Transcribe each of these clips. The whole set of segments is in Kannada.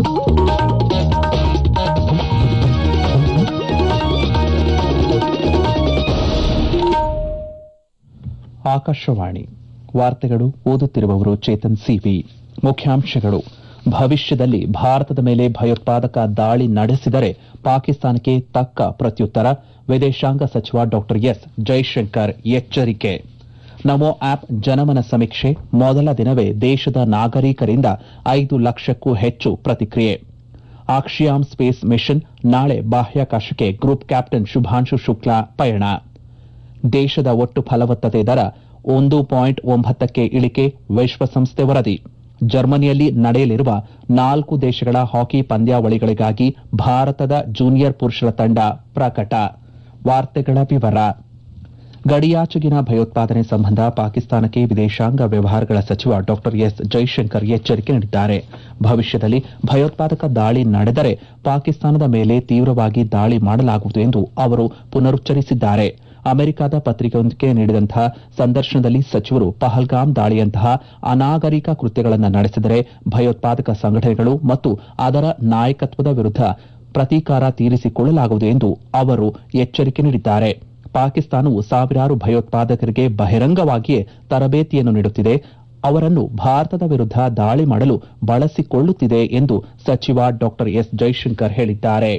ಆಕಾಶವಾಣಿ ವಾರ್ತೆಗಳು ಓದುತ್ತಿರುವವರು ಚೇತನ್ ಸಿವಿ ಮುಖ್ಯಾಂಶಗಳು ಭವಿಷ್ಯದಲ್ಲಿ ಭಾರತದ ಮೇಲೆ ಭಯೋತ್ಪಾದಕ ದಾಳಿ ನಡೆಸಿದರೆ ಪಾಕಿಸ್ತಾನಕ್ಕೆ ತಕ್ಕ ಪ್ರತ್ಯುತ್ತರ ವಿದೇಶಾಂಗ ಸಚಿವ ಡಾ ಎಸ್ ಜೈಶಂಕರ್ ಎಚ್ಚರಿಕೆ ನಮೋ ಆಪ್ ಜನಮನ ಸಮೀಕ್ಷೆ ಮೊದಲ ದಿನವೇ ದೇಶದ ನಾಗರಿಕರಿಂದ ಐದು ಲಕ್ಷಕ್ಕೂ ಹೆಚ್ಚು ಪ್ರತಿಕ್ರಿಯೆ ಆಕ್ಷಿಯಾಮ್ ಸ್ಪೇಸ್ ಮಿಷನ್ ನಾಳೆ ಬಾಹ್ಯಾಕಾಶಕ್ಕೆ ಗ್ರೂಪ್ ಕ್ಯಾಪ್ಟನ್ ಶುಭಾಂಶು ಶುಕ್ಲಾ ಪಯಣ ದೇಶದ ಒಟ್ಟು ಫಲವತ್ತತೆ ದರ ಒಂದು ಪಾಯಿಂಟ್ ಒಂಬತ್ತಕ್ಕೆ ಇಳಿಕೆ ವಿಶ್ವಸಂಸ್ಥೆ ವರದಿ ಜರ್ಮನಿಯಲ್ಲಿ ನಡೆಯಲಿರುವ ನಾಲ್ಕು ದೇಶಗಳ ಹಾಕಿ ಪಂದ್ಯಾವಳಿಗಳಿಗಾಗಿ ಭಾರತದ ಜೂನಿಯರ್ ಪುರುಷರ ತಂಡ ಪ್ರಕಟ ವಾರ್ತೆಗಳ ವಿವರ ಗಡಿಯಾಚೆಗಿನ ಭಯೋತ್ಪಾದನೆ ಸಂಬಂಧ ಪಾಕಿಸ್ತಾನಕ್ಕೆ ವಿದೇಶಾಂಗ ವ್ಯವಹಾರಗಳ ಸಚಿವ ಡಾ ಎಸ್ ಜೈಶಂಕರ್ ಎಚ್ಚರಿಕೆ ನೀಡಿದ್ದಾರೆ ಭವಿಷ್ಯದಲ್ಲಿ ಭಯೋತ್ಪಾದಕ ದಾಳಿ ನಡೆದರೆ ಪಾಕಿಸ್ತಾನದ ಮೇಲೆ ತೀವ್ರವಾಗಿ ದಾಳಿ ಮಾಡಲಾಗುವುದು ಎಂದು ಅವರು ಪುನರುಚ್ಚರಿಸಿದ್ದಾರೆ ಅಮೆರಿಕದ ಪತ್ರಿಕೆಯೊಂದಕ್ಕೆ ನೀಡಿದಂತಹ ಸಂದರ್ಶನದಲ್ಲಿ ಸಚಿವರು ಪಹಲ್ಗಾಮ್ ದಾಳಿಯಂತಹ ಅನಾಗರಿಕ ಕೃತ್ಯಗಳನ್ನು ನಡೆಸಿದರೆ ಭಯೋತ್ಪಾದಕ ಸಂಘಟನೆಗಳು ಮತ್ತು ಅದರ ನಾಯಕತ್ವದ ವಿರುದ್ಧ ಪ್ರತೀಕಾರ ತೀರಿಸಿಕೊಳ್ಳಲಾಗುವುದು ಎಂದು ಅವರು ಎಚ್ಚರಿಕೆ ನೀಡಿದ್ದಾರೆ ಪಾಕಿಸ್ತಾನವು ಸಾವಿರಾರು ಭಯೋತ್ಪಾದಕರಿಗೆ ಬಹಿರಂಗವಾಗಿಯೇ ತರಬೇತಿಯನ್ನು ನೀಡುತ್ತಿದೆ ಅವರನ್ನು ಭಾರತದ ವಿರುದ್ಧ ದಾಳಿ ಮಾಡಲು ಬಳಸಿಕೊಳ್ಳುತ್ತಿದೆ ಎಂದು ಸಚಿವ ಡಾ ಎಸ್ ಜೈಶಂಕರ್ ಹೇಳಿದ್ದಾರೆ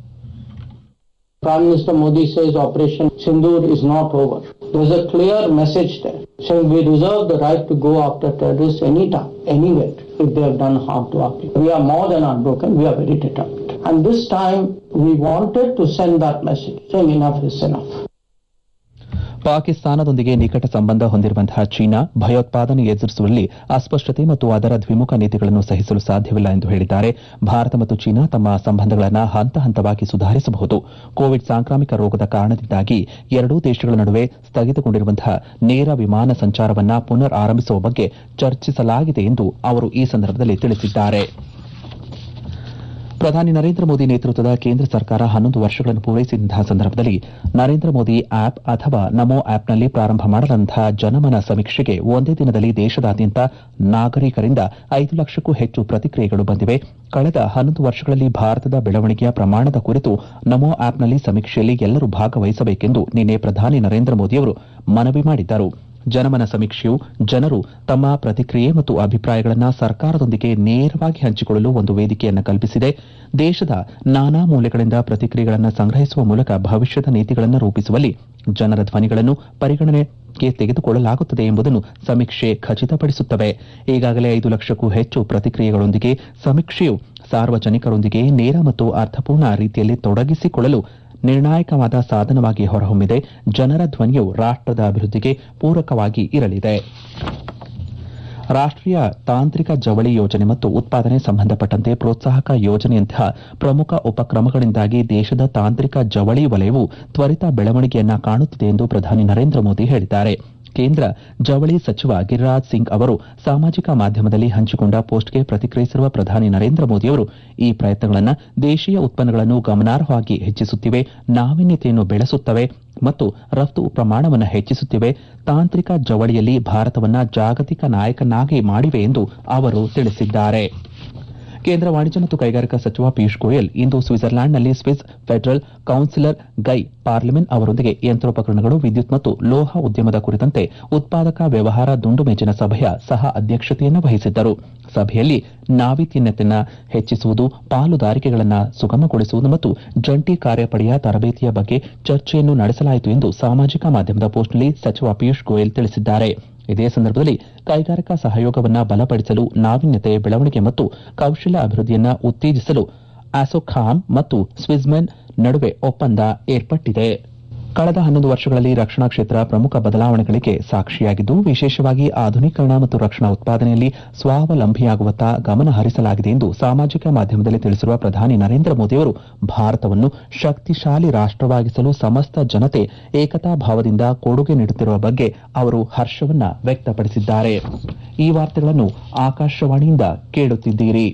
Prime Minister Modi says Operation Sindoor is not over. There's a clear message there saying we reserve the right to go after terrorists anytime, anywhere, if they have done harm to our people. We are more than unbroken, we are very determined. And this time we wanted to send that message saying enough is enough. ಪಾಕಿಸ್ತಾನದೊಂದಿಗೆ ನಿಕಟ ಸಂಬಂಧ ಹೊಂದಿರುವಂತಹ ಚೀನಾ ಭಯೋತ್ಪಾದನೆ ಎದುರಿಸುವಲ್ಲಿ ಅಸ್ಪಷ್ಟತೆ ಮತ್ತು ಅದರ ದ್ವಿಮುಖ ನೀತಿಗಳನ್ನು ಸಹಿಸಲು ಸಾಧ್ಯವಿಲ್ಲ ಎಂದು ಹೇಳಿದ್ದಾರೆ ಭಾರತ ಮತ್ತು ಚೀನಾ ತಮ್ಮ ಸಂಬಂಧಗಳನ್ನು ಹಂತ ಹಂತವಾಗಿ ಸುಧಾರಿಸಬಹುದು ಕೋವಿಡ್ ಸಾಂಕ್ರಾಮಿಕ ರೋಗದ ಕಾರಣದಿಂದಾಗಿ ಎರಡೂ ದೇಶಗಳ ನಡುವೆ ಸ್ಥಗಿತಗೊಂಡಿರುವಂತಹ ನೇರ ವಿಮಾನ ಸಂಚಾರವನ್ನು ಪುನರ್ ಆರಂಭಿಸುವ ಬಗ್ಗೆ ಚರ್ಚಿಸಲಾಗಿದೆ ಎಂದು ಅವರು ಈ ಸಂದರ್ಭದಲ್ಲಿ ತಿಳಿಸಿದ್ದಾರೆ ಪ್ರಧಾನಿ ನರೇಂದ್ರ ಮೋದಿ ನೇತೃತ್ವದ ಕೇಂದ್ರ ಸರ್ಕಾರ ಹನ್ನೊಂದು ವರ್ಷಗಳನ್ನು ಪೂರೈಸಿದಂತಹ ಸಂದರ್ಭದಲ್ಲಿ ನರೇಂದ್ರ ಮೋದಿ ಆಪ್ ಅಥವಾ ನಮೋ ಆಪ್ನಲ್ಲಿ ಪ್ರಾರಂಭ ಮಾಡಲಾದಂತಹ ಜನಮನ ಸಮೀಕ್ಷೆಗೆ ಒಂದೇ ದಿನದಲ್ಲಿ ದೇಶದಾದ್ಯಂತ ನಾಗರಿಕರಿಂದ ಐದು ಲಕ್ಷಕ್ಕೂ ಹೆಚ್ಚು ಪ್ರತಿಕ್ರಿಯೆಗಳು ಬಂದಿವೆ ಕಳೆದ ಹನ್ನೊಂದು ವರ್ಷಗಳಲ್ಲಿ ಭಾರತದ ಬೆಳವಣಿಗೆಯ ಪ್ರಮಾಣದ ಕುರಿತು ನಮೋ ಆಪ್ನಲ್ಲಿ ಸಮೀಕ್ಷೆಯಲ್ಲಿ ಎಲ್ಲರೂ ಭಾಗವಹಿಸಬೇಕೆಂದು ನಿನ್ನೆ ಪ್ರಧಾನಿ ನರೇಂದ್ರ ಮೋದಿಯವರು ಮನವಿ ಮಾಡಿದ್ದರು ಜನಮನ ಸಮೀಕ್ಷೆಯು ಜನರು ತಮ್ಮ ಪ್ರತಿಕ್ರಿಯೆ ಮತ್ತು ಅಭಿಪ್ರಾಯಗಳನ್ನು ಸರ್ಕಾರದೊಂದಿಗೆ ನೇರವಾಗಿ ಹಂಚಿಕೊಳ್ಳಲು ಒಂದು ವೇದಿಕೆಯನ್ನು ಕಲ್ಪಿಸಿದೆ ದೇಶದ ನಾನಾ ಮೂಲೆಗಳಿಂದ ಪ್ರತಿಕ್ರಿಯೆಗಳನ್ನು ಸಂಗ್ರಹಿಸುವ ಮೂಲಕ ಭವಿಷ್ಯದ ನೀತಿಗಳನ್ನು ರೂಪಿಸುವಲ್ಲಿ ಜನರ ಧ್ವನಿಗಳನ್ನು ಪರಿಗಣನೆಗೆ ತೆಗೆದುಕೊಳ್ಳಲಾಗುತ್ತದೆ ಎಂಬುದನ್ನು ಸಮೀಕ್ಷೆ ಖಚಿತಪಡಿಸುತ್ತವೆ ಈಗಾಗಲೇ ಐದು ಲಕ್ಷಕ್ಕೂ ಹೆಚ್ಚು ಪ್ರತಿಕ್ರಿಯೆಗಳೊಂದಿಗೆ ಸಮೀಕ್ಷೆಯು ಸಾರ್ವಜನಿಕರೊಂದಿಗೆ ನೇರ ಮತ್ತು ಅರ್ಥಪೂರ್ಣ ರೀತಿಯಲ್ಲಿ ತೊಡಗಿಸಿಕೊಳ್ಳಲು ನಿರ್ಣಾಯಕವಾದ ಸಾಧನವಾಗಿ ಹೊರಹೊಮ್ಮಿದೆ ಜನರ ಧ್ವನಿಯು ರಾಷ್ಟದ ಅಭಿವೃದ್ಧಿಗೆ ಪೂರಕವಾಗಿ ಇರಲಿದೆ ರಾಷ್ಟೀಯ ತಾಂತ್ರಿಕ ಜವಳಿ ಯೋಜನೆ ಮತ್ತು ಉತ್ಪಾದನೆ ಸಂಬಂಧಪಟ್ಟಂತೆ ಪ್ರೋತ್ಸಾಹಕ ಯೋಜನೆಯಂತಹ ಪ್ರಮುಖ ಉಪಕ್ರಮಗಳಿಂದಾಗಿ ದೇಶದ ತಾಂತ್ರಿಕ ಜವಳಿ ವಲಯವು ತ್ವರಿತ ಬೆಳವಣಿಗೆಯನ್ನ ಕಾಣುತ್ತಿದೆ ಎಂದು ಪ್ರಧಾನಿ ನರೇಂದ್ರ ಮೋದಿ ಹೇಳಿದ್ದಾರೆ ಕೇಂದ್ರ ಜವಳಿ ಸಚಿವ ಗಿರಿರಾಜ್ ಸಿಂಗ್ ಅವರು ಸಾಮಾಜಿಕ ಮಾಧ್ಯಮದಲ್ಲಿ ಹಂಚಿಕೊಂಡ ಪೋಸ್ಟ್ಗೆ ಪ್ರತಿಕ್ರಿಯಿಸಿರುವ ಪ್ರಧಾನಿ ನರೇಂದ್ರ ಮೋದಿಯವರು ಈ ಪ್ರಯತ್ನಗಳನ್ನು ದೇಶೀಯ ಉತ್ಪನ್ನಗಳನ್ನು ಗಮನಾರ್ಹವಾಗಿ ಹೆಚ್ಚಿಸುತ್ತಿವೆ ನಾವೀನ್ಯತೆಯನ್ನು ಬೆಳೆಸುತ್ತವೆ ಮತ್ತು ರಫ್ತು ಪ್ರಮಾಣವನ್ನು ಹೆಚ್ಚಿಸುತ್ತಿವೆ ತಾಂತ್ರಿಕ ಜವಳಿಯಲ್ಲಿ ಭಾರತವನ್ನ ಜಾಗತಿಕ ನಾಯಕನಾಗಿ ಮಾಡಿವೆ ಎಂದು ಅವರು ತಿಳಿಸಿದ್ದಾರೆ ಕೇಂದ್ರ ವಾಣಿಜ್ಯ ಮತ್ತು ಕೈಗಾರಿಕಾ ಸಚಿವ ಪಿಯೂಷ್ ಗೋಯಲ್ ಇಂದು ಸ್ವಿಟ್ಜರ್ಲ್ಯಾಂಡ್ನಲ್ಲಿ Swiss federal councillor Guy Parmelin ಅವರೊಂದಿಗೆ ಯಂತ್ರೋಪಕರಣಗಳು ವಿದ್ಯುತ್ ಮತ್ತು ಲೋಹ ಉದ್ಯಮದ ಕುರಿತಂತೆ ಉತ್ಪಾದಕ ವ್ಯವಹಾರ ದುಂಡುಮೇಜಿನ ಸಭೆಯ ಸಹ ಅಧ್ಯಕ್ಷತೆಯನ್ನು ವಹಿಸಿದ್ದರು ಸಭೆಯಲ್ಲಿ ನಾವೀನ್ಯತೆಯನ್ನು ಹೆಚ್ಚಿಸುವುದು ಪಾಲುದಾರಿಕೆಗಳನ್ನು ಸುಗಮಗೊಳಿಸುವುದು ಮತ್ತು ಜಂಟಿ ಕಾರ್ಯಪಡೆಯ ತರಬೇತಿಯ ಬಗ್ಗೆ ಚರ್ಚೆಯನ್ನು ನಡೆಸಲಾಯಿತು ಎಂದು ಸಾಮಾಜಿಕ ಮಾಧ್ಯಮದ ಪೋಸ್ಟ್ನಲ್ಲಿ ಸಚಿವ ಪಿಯೂಷ್ ಗೋಯಲ್ ತಿಳಿಸಿದ್ದಾರೆ ಇದೇ ಸಂದರ್ಭದಲ್ಲಿ ಕೈಗಾರಿಕಾ ಸಹಯೋಗವನ್ನು ಬಲಪಡಿಸಲು ನಾವೀನ್ಯತೆ ಬೆಳವಣಿಗೆ ಮತ್ತು ಕೌಶಲ್ಯ ಅಭಿವೃದ್ಧಿಯನ್ನು ಉತ್ತೇಜಿಸಲು ಅಸೋಖಾಮ್ ಮತ್ತು ಸ್ವಿಜ್ಮೆನ್ ನಡುವೆ ಒಪ್ಪಂದ ಏರ್ಪಟ್ಟಿದೆ ಕಳೆದ ಹನ್ನೊಂದು ವರ್ಷಗಳಲ್ಲಿ ರಕ್ಷಣಾ ಕ್ಷೇತ್ರ ಪ್ರಮುಖ ಬದಲಾವಣೆಗಳಿಗೆ ಸಾಕ್ಷಿಯಾಗಿದ್ದು ವಿಶೇಷವಾಗಿ ಆಧುನೀಕರಣ ಮತ್ತು ರಕ್ಷಣಾ ಉತ್ಪಾದನೆಯಲ್ಲಿ ಸ್ವಾವಲಂಬಿಯಾಗುವತ್ತ ಗಮನ ಹರಿಸಲಾಗಿದೆ ಎಂದು ಸಾಮಾಜಿಕ ಮಾಧ್ಯಮದಲ್ಲಿ ತಿಳಿಸಿರುವ ಪ್ರಧಾನಿ ನರೇಂದ್ರ ಮೋದಿಯವರು ಭಾರತವನ್ನು ಶಕ್ತಿಶಾಲಿ ರಾಷ್ಟವಾಗಿಸಲು ಸಮಸ್ತ ಜನತೆ ಏಕತಾ ಭಾವದಿಂದ ಕೊಡುಗೆ ನೀಡುತ್ತಿರುವ ಬಗ್ಗೆ ಅವರು ಹರ್ಷವನ್ನ ವ್ಯಕ್ತಪಡಿಸಿದ್ದಾರೆ ಈ ವಾರ್ತೆಗಳನ್ನು ಆಕಾಶವಾಣಿಯಿಂದ ಕೇಳುತ್ತಿದ್ದೀರಿ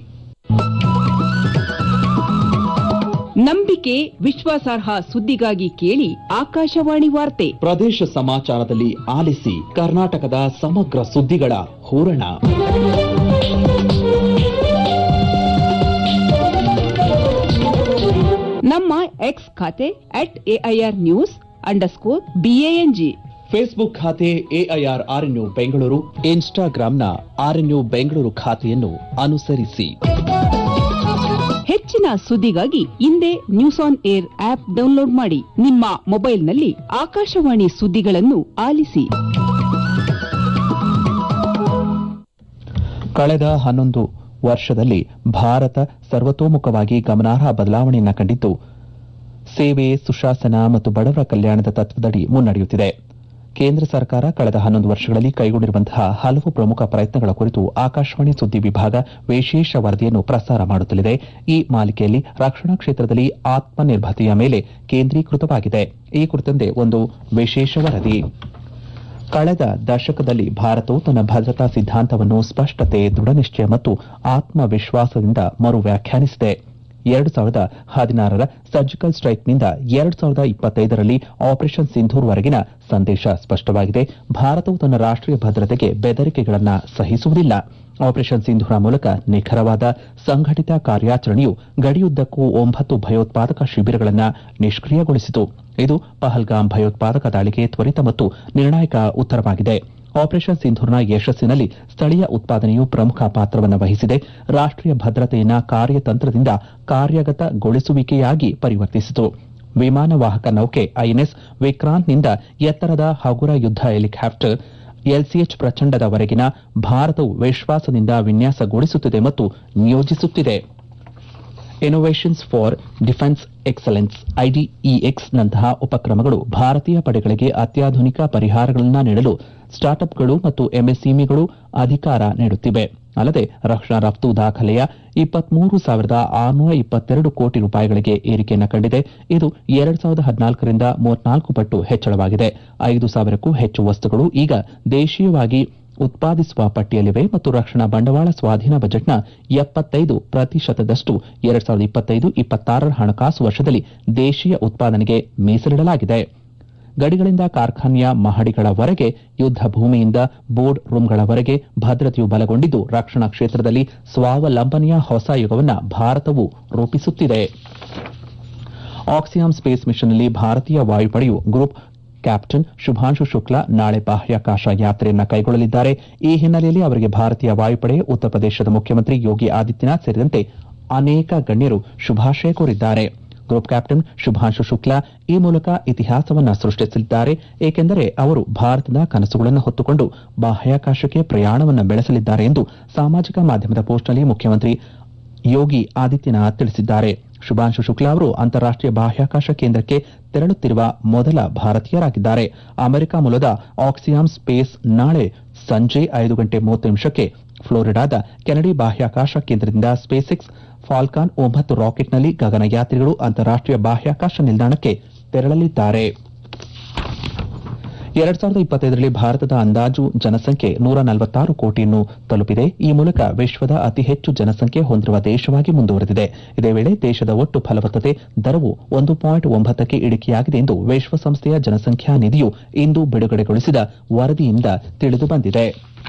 ನಂಬಿಕೆ ವಿಶ್ವಾಸಾರ್ಹ ಸುದ್ದಿಗಾಗಿ ಕೇಳಿ ಆಕಾಶವಾಣಿ ವಾರ್ತೆ ಪ್ರದೇಶ ಸಮಾಚಾರದಲ್ಲಿ ಆಲಿಸಿ ಕರ್ನಾಟಕದ ಸಮಗ್ರ ಸುದ್ದಿಗಳ ಹೂರಣ ನಮ್ಮ ಎಕ್ಸ್ ಖಾತೆ at AIR news underscore B A N G Facebook ಖಾತೆ ಎಐಆರ್ ಆರ್ಎನ್ಯು ಬೆಂಗಳೂರು ಇನ್ಸ್ಟಾಗ್ರಾಂನ ಆರ್ಎನ್ಯು ಬೆಂಗಳೂರು ಖಾತೆಯನ್ನು ಅನುಸರಿಸಿ ಹೆಚ್ಚಿನ ಸುದ್ದಿಗಾಗಿ ಹಿಂದೆ news on air app download ಮಾಡಿ ನಿಮ್ಮ ಮೊಬೈಲ್ನಲ್ಲಿ ಆಕಾಶವಾಣಿ ಸುದ್ದಿಗಳನ್ನು ಆಲಿಸಿ ಕಳೆದ ಹನ್ನೊಂದು ವರ್ಷದಲ್ಲಿ ಭಾರತ ಸರ್ವತೋಮುಖವಾಗಿ ಗಮನಾರ್ಹ ಬದಲಾವಣೆಯನ್ನು ಕಂಡಿದ್ದು ಸೇವೆ ಸುಶಾಸನ ಮತ್ತು ಬಡವರ ಕಲ್ಯಾಣದ ತತ್ವದಡಿ ಮುನ್ನಡೆಯುತ್ತಿದೆ ಕೇಂದ್ರ ಸರ್ಕಾರ ಕಳೆದ ಹನ್ನೊಂದು ವರ್ಷಗಳಲ್ಲಿ ಕೈಗೊಂಡಿರುವಂತಹ ಹಲವು ಪ್ರಮುಖ ಪ್ರಯತ್ನಗಳ ಕುರಿತು ಆಕಾಶವಾಣಿ ಸುದ್ದಿ ವಿಭಾಗ ವಿಶೇಷ ವರದಿಯನ್ನು ಪ್ರಸಾರ ಮಾಡುತ್ತಲಿದೆ ಈ ಮಾಲಿಕೆಯಲ್ಲಿ ರಕ್ಷಣಾ ಕ್ಷೇತ್ರದಲ್ಲಿ ಆತ್ಮನಿರ್ಭರತೆಯ ಮೇಲೆ ಕೇಂದ್ರೀಕೃತವಾಗಿದೆ ಈ ಕುರಿತಂತೆ ಒಂದು ವಿಶೇಷ ವರದಿ ಕಳೆದ ದಶಕದಲ್ಲಿ ಭಾರತವು ತನ್ನ ಭದ್ರತಾ ಸಿದ್ಧಾಂತವನ್ನು ಸ್ಪಷ್ಟತೆ ದೃಢನಿಶ್ಚಯ ಮತ್ತು ಆತ್ಮವಿಶ್ವಾಸದಿಂದ ಮರು ವ್ಯಾಖ್ಯಾನಿಸಿದೆ ಎರಡು ಸಾವಿರದ ಹದಿನಾರರ ಸರ್ಜಿಕಲ್ ಸ್ಟ್ರೈಕ್ನಿಂದ ಎರಡು ಸಾವಿರದ ಇಪ್ಪತ್ತೈದರಲ್ಲಿ ಆಪರೇಷನ್ ಸಿಂಧೂರ್ವರೆಗಿನ ಸಂದೇಶ ಸ್ಪಷ್ಟವಾಗಿದೆ ಭಾರತವು ತನ್ನ ರಾಷ್ಟೀಯ ಭದ್ರತೆಗೆ ಬೆದರಿಕೆಗಳನ್ನು ಸಹಿಸುವುದಿಲ್ಲ ಆಪರೇಷನ್ ಸಿಂಧೂರ ಮೂಲಕ ನಿಖರವಾದ ಸಂಘಟಿತ ಕಾರ್ಯಾಚರಣೆಯು ಗಡಿಯುದ್ದಕ್ಕೂ ಒಂಬತ್ತು ಭಯೋತ್ಪಾದಕ ಶಿಬಿರಗಳನ್ನು ನಿಷ್ಕ್ರಿಯಗೊಳಿಸಿತು ಇದು ಪಹಲ್ಗಾಮ್ ಭಯೋತ್ಪಾದಕ ದಾಳಿಗೆ ತ್ವರಿತ ಮತ್ತು ನಿರ್ಣಾಯಕ ಉತ್ತರವಾಗಿದೆ ಆಪರೇಷನ್ ಸಿಂಧೂರ್ನ ಯಶಸ್ಸಿನಲ್ಲಿ ಸ್ಥಳೀಯ ಉತ್ಪಾದನೆಯು ಪ್ರಮುಖ ಪಾತ್ರವನ್ನು ವಹಿಸಿದೆ ರಾಷ್ಟೀಯ ಭದ್ರತೆಯನ್ನ ಕಾರ್ಯತಂತ್ರದಿಂದ ಕಾರ್ಯಗತಗೊಳಿಸುವಿಕೆಯಾಗಿ ಪರಿವರ್ತಿಸಿತು ವಿಮಾನ ವಾಹಕ ನೌಕೆ ಐಎನ್ಎಸ್ ವಿಕ್ರಾಂತ್ನಿಂದ ಎತ್ತರದ ಹಗುರ ಯುದ್ದ ಹೆಲಿಕಾಪ್ಟರ್ ಎಲ್ಸಿಎಚ್ ಪ್ರಚಂಡದವರೆಗಿನ ಭಾರತವು ವಿಶ್ವಾಸದಿಂದ ವಿನ್ಯಾಸಗೊಳಿಸುತ್ತಿದೆ ಮತ್ತು ನಿಯೋಜಿಸುತ್ತಿದೆ innovations for defence excellence I D E X ನಂತಹ ಉಪಕ್ರಮಗಳು ಭಾರತೀಯ ಪಡೆಗಳಿಗೆ ಅತ್ಯಾಧುನಿಕ ಪರಿಹಾರಗಳನ್ನು ನೀಡಲು ಸ್ಟಾರ್ಟ್ಅಪ್ಗಳು ಮತ್ತು ಎಂಎಸ್ಇಂಇಗಳು ಅಧಿಕಾರ ನೀಡುತ್ತಿವೆ ಅಲ್ಲದೆ ರಕ್ಷಣಾ ರಫ್ತು ದಾಖಲೆಯ ಇಪ್ಪತ್ಮೂರು ಸಾವಿರದ ಆರುನೂರ ಇಪ್ಪತ್ತೆರಡು ಕೋಟಿ ರೂಪಾಯಿಗಳಿಗೆ ಏರಿಕೆಯನ್ನು ಕಂಡಿದೆ ಇದು ಎರಡು ಸಾವಿರದ ಹದಿನಾಲ್ಕರಿಂದ ಮೂವತ್ನಾಲ್ಕು ಪಟ್ಟು ಹೆಚ್ಚಳವಾಗಿದೆ ಐದು ಸಾವಿರಕ್ಕೂ ಹೆಚ್ಚು ವಸ್ತುಗಳು ಈಗ ದೇಶೀಯವಾಗಿ ಉತ್ಪಾದಿಸುವ ಪಟ್ಟಿಯಲ್ಲಿವೆ ಮತ್ತು ರಕ್ಷಣಾ ಬಂಡವಾಳ ಸ್ವಾಧೀನ ಬಜೆಟ್ನ ಎಪ್ಪತ್ತೈದು ಪ್ರತಿಶತದಷ್ಟು ಎರಡ್ ಸಾವಿರದ ಇಪ್ಪತ್ತೈದು ಇಪ್ಪತ್ತಾರರ ಹಣಕಾಸು ವರ್ಷದಲ್ಲಿ ದೇಶೀಯ ಉತ್ಪಾದನೆಗೆ ಮೀಸಲಿಡಲಾಗಿದೆ ಗಡಿಗಳಿಂದ ಕಾರ್ಖಾನೆಯ ಮಹಡಿಗಳವರೆಗೆ ಯುದ್ದ ಭೂಮಿಯಿಂದ ಬೋರ್ಡ್ ರೂಂಗಳವರೆಗೆ ಭದ್ರತೆಯು ಬಲಗೊಂಡಿದ್ದು ರಕ್ಷಣಾ ಕ್ಷೇತ್ರದಲ್ಲಿ ಸ್ವಾವಲಂಬನೆಯ ಹೊಸ ಯುಗವನ್ನು ಭಾರತವು ರೂಪಿಸುತ್ತಿದೆ ಆಕ್ಸಿಯಾಮ್ ಸ್ಪೇಸ್ ಮಿಷನ್ನಲ್ಲಿ ಭಾರತೀಯ ವಾಯುಪಡೆಯು ಗ್ರೂಪ್ ಕ್ಯಾಪ್ಟನ್ ಶುಭಾಂಶು ಶುಕ್ಲಾ ನಾಳೆ ಬಾಹ್ಯಾಕಾಶ ಯಾತ್ರೆಯನ್ನು ಕೈಗೊಳ್ಳಲಿದ್ದಾರೆ ಈ ಹಿನ್ನೆಲೆಯಲ್ಲಿ ಅವರಿಗೆ ಭಾರತೀಯ ವಾಯುಪಡೆ ಉತ್ತರ ಪ್ರದೇಶದ ಮುಖ್ಯಮಂತ್ರಿ ಯೋಗಿ ಆದಿತ್ಯನಾಥ್ ಸೇರಿದಂತೆ ಅನೇಕ ಗಣ್ಯರು ಶುಭಾಶಯ ಕೋರಿದ್ದಾರೆ ಗ್ರೂಪ್ ಕ್ಯಾಪ್ಟನ್ ಶುಭಾಂಶು ಶುಕ್ಲಾ ಈ ಮೂಲಕ ಇತಿಹಾಸವನ್ನು ಸೃಷ್ಟಿಸಲಿದ್ದಾರೆ ಏಕೆಂದರೆ ಅವರು ಭಾರತದ ಕನಸುಗಳನ್ನು ಹೊತ್ತುಕೊಂಡು ಬಾಹ್ಯಾಕಾಶಕ್ಕೆ ಪ್ರಯಾಣವನ್ನು ಬೆಳೆಸಲಿದ್ದಾರೆ ಎಂದು ಸಾಮಾಜಿಕ ಮಾಧ್ಯಮದ ಪೋಸ್ಟ್ನಲ್ಲಿ ಮುಖ್ಯಮಂತ್ರಿ ಯೋಗಿ ಆದಿತ್ಯನಾಥ್ ತಿಳಿಸಿದ್ದಾರೆ ಶುಭಾಂಶು ಶುಕ್ಲಾ ಅವರು ಅಂತಾರಾಷ್ಟೀಯ ಬಾಹ್ಯಾಕಾಶ ಕೇಂದ್ರಕ್ಕೆ ತೆರಳುತ್ತಿರುವ ಮೊದಲ ಭಾರತೀಯರಾಗಿದ್ದಾರೆ ಅಮೆರಿಕ ಮೂಲದ ಆಕ್ಸಿಯಾಮ್ ಸ್ಪೇಸ್ ನಾಳೆ ಸಂಜೆ ಐದು ಗಂಟೆ ಮೂವತ್ತು ನಿಮಿಷಕ್ಕೆ ಫ್ಲೋರಿಡಾದ ಕೆನಡಿ ಬಾಹ್ಯಾಕಾಶ ಕೇಂದ್ರದಿಂದ ಸ್ಪೇಸ್ಎಕ್ಸ್ ಫಾಲ್ಕಾನ್ ಒಂಬತ್ತು ರಾಕೆಟ್ನಲ್ಲಿ ಗಗನಯಾತ್ರಿಗಳು ಅಂತಾರಾಷ್ಟೀಯ ಬಾಹ್ಯಾಕಾಶ ನಿಲ್ದಾಣಕ್ಕೆ ತೆರಳಲಿದ್ದಾರೆ ಎರಡ್ ಸಾವಿರದ ಇಪ್ಪತ್ತೈದರಲ್ಲಿ ಭಾರತದ ಅಂದಾಜು ಜನಸಂಖ್ಯೆ ನೂರ ನಲವತ್ತಾರು ಕೋಟಿಯನ್ನು ತಲುಪಿದೆ ಈ ಮೂಲಕ ವಿಶ್ವದ ಅತಿ ಹೆಚ್ಚು ಜನಸಂಖ್ಯೆ ಹೊಂದಿರುವ ದೇಶವಾಗಿ ಮುಂದುವರೆದಿದೆ ಇದೇ ವೇಳೆ ದೇಶದ ಒಟ್ಟು ಫಲವತ್ತತೆ ದರವು ಒಂದು ಪಾಯಿಂಟ್ ಒಂಬತ್ತಕ್ಕೆ ಇಳಿಕೆಯಾಗಿದೆ ಎಂದು ವಿಶ್ವಸಂಸ್ಥೆಯ ಜನಸಂಖ್ಯಾ ನಿಧಿಯು ಇಂದು ಬಿಡುಗಡೆಗೊಳಿಸಿದ ವರದಿಯಿಂದ ತಿಳಿದುಬಂದಿದೆ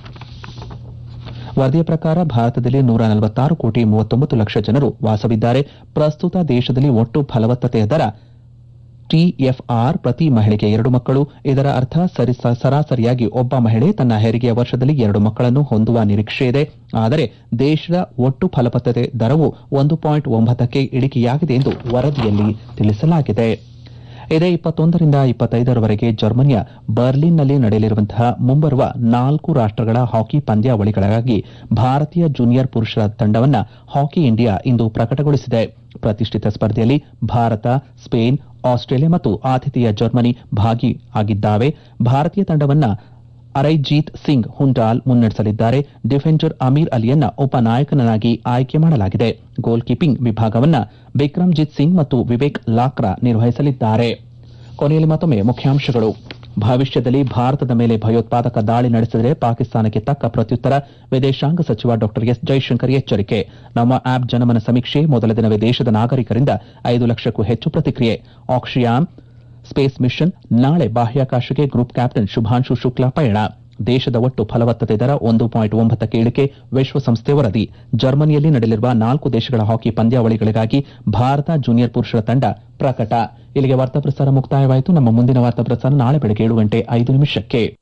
ವರದಿಯ ಪ್ರಕಾರ ಭಾರತದಲ್ಲಿ ನೂರ ನಲವತ್ತಾರು ಕೋಟಿ ಮೂವತ್ತೊಂಬತ್ತು ಲಕ್ಷ ಜನರು ವಾಸವಿದ್ದಾರೆ ಪ್ರಸ್ತುತ ದೇಶದಲ್ಲಿ ಒಟ್ಟು ಫಲವತ್ತತೆಯ ದರ ಟಿಎಫ್ಆರ್ ಪ್ರತಿ ಮಹಿಳೆಗೆ ಎರಡು ಮಕ್ಕಳು ಇದರ ಅರ್ಥ ಸರಿ ಸರಾಸರಿಯಾಗಿ ಒಬ್ಬ ಮಹಿಳೆ ತನ್ನ ಹೆರಿಗೆಯ ವರ್ಷದಲ್ಲಿ ಎರಡು ಮಕ್ಕಳನ್ನು ಹೊಂದುವ ನಿರೀಕ್ಷೆ ಇದೆ ಆದರೆ ದೇಶದ ಒಟ್ಟು ಫಲವತ್ತತೆ ದರವು ಒಂದು ಪಾಯಿಂಟ್ ಒಂಬತ್ತಕ್ಕೆ ಇಳಿಕೆಯಾಗಿದೆ ಎಂದು ವರದಿಯಲ್ಲಿ ತಿಳಿಸಲಾಗಿದೆ ಇದೇ ಇಪ್ಪತ್ತೊಂದರಿಂದ ಇಪ್ಪತ್ತೈದರವರೆಗೆ ಜರ್ಮನಿಯ ಬರ್ಲಿನ್ನಲ್ಲಿ ನಡೆಯಲಿರುವಂತಹ ಮುಂಬರುವ ನಾಲ್ಕು ರಾಷ್ಟಗಳ ಹಾಕಿ ಪಂದ್ಯಾವಳಿಗಳಿಗಾಗಿ ಭಾರತೀಯ ಜೂನಿಯರ್ ಪುರುಷರ ತಂಡವನ್ನ ಹಾಕಿ ಇಂಡಿಯಾ ಇಂದು ಪ್ರಕಟಗೊಳಿಸಿದೆ ಪ್ರತಿಷ್ಠಿತ ಸ್ಪರ್ಧೆಯಲ್ಲಿ ಭಾರತ ಸ್ಪೇನ್ ಆಸ್ಟ್ರೇಲಿಯಾ ಮತ್ತು ಆತಿಥೇಯ ಜರ್ಮನಿ ಭಾಗಿಯಾಗಿದ್ದಾವೆ ಭಾರತೀಯ ತಂಡವನ್ನ ಅರೈಜೀತ್ ಸಿಂಗ್ ಹುಂಡಾಲ್ ಮುನ್ನಡೆಸಲಿದ್ದಾರೆ ಡಿಫೆಂಡರ್ ಅಮೀರ್ ಅಲಿಯನ್ನ ಉಪನಾಯಕನಾಗಿ ಆಯ್ಕೆ ಮಾಡಲಾಗಿದೆ ಗೋಲ್ ಕೀಪಿಂಗ್ ವಿಭಾಗವನ್ನ ಬಿಕ್ರಮ್ಜಿತ್ ಸಿಂಗ್ ಮತ್ತು ವಿವೇಕ್ ಲಾಕ್ರಾ ನಿರ್ವಹಿಸಲಿದ್ದಾರೆ ಕೊನೆಯಲ್ಲಿ ಮತ್ತೊಮ್ಮೆ ಮುಖ್ಯಾಂಶಗಳು ಭವಿಷ್ಯದಲ್ಲಿ ಭಾರತದ ಮೇಲೆ ಭಯೋತ್ಪಾದಕ ದಾಳಿ ನಡೆಸಿದರೆ ಪಾಕಿಸ್ತಾನಕ್ಕೆ ತಕ್ಕ ಪ್ರತ್ಯುತ್ತರ ವಿದೇಶಾಂಗ ಸಚಿವ ಡಾ ಎಸ್ ಜೈಶಂಕರ್ ಎಚ್ಚರಿಕೆ ನಮ್ಮ ಆಪ್ ಜನಮನ ಸಮೀಕ್ಷೆ ಮೊದಲ ದಿನವೇ ದೇಶದ ನಾಗರಿಕರಿಂದ ಐದು ಲಕ್ಷಕ್ಕೂ ಹೆಚ್ಚು ಪ್ರತಿಕ್ರಿಯೆ ಆಕ್ಸಿಯಾಮ್ ಸ್ಪೇಸ್ ಮಿಷನ್ ನಾಳೆ ಬಾಹ್ಯಾಕಾಶಕ್ಕೆ ಗ್ರೂಪ್ ಕ್ಯಾಪ್ಟನ್ ಶುಭಾಂಶು ಶುಕ್ಲಾ ಪಯಣ ದೇಶದ ಒಟ್ಟು ಫಲವತ್ತತೆ ದರ ಒಂದು ಪಾಯಿಂಟ್ ಒಂಬತ್ತಕ್ಕೆ ಇಳಿಕೆ ವಿಶ್ವಸಂಸ್ಥೆ ವರದಿ ಜರ್ಮನಿಯಲ್ಲಿ ನಡೆಯಲಿರುವ ನಾಲ್ಕು ದೇಶಗಳ ಹಾಕಿ ಪಂದ್ಯಾವಳಿಗಳಿಗಾಗಿ ಭಾರತ ಜೂನಿಯರ್ ಪುರುಷರ ತಂಡ ಪ್ರಕಟ ಇಲ್ಲಿಗೆ ವಾರ್ತಾ ಪ್ರಸಾರ ಮುಕ್ತಾಯವಾಯಿತು ನಮ್ಮ ಮುಂದಿನ ವಾರ್ತಾ ಪ್ರಸಾರ ನಾಳೆ ಬೆಳಗ್ಗೆ ಏಳು ಗಂಟೆ ಐದು ನಿಮಿಷಕ್ಕೆ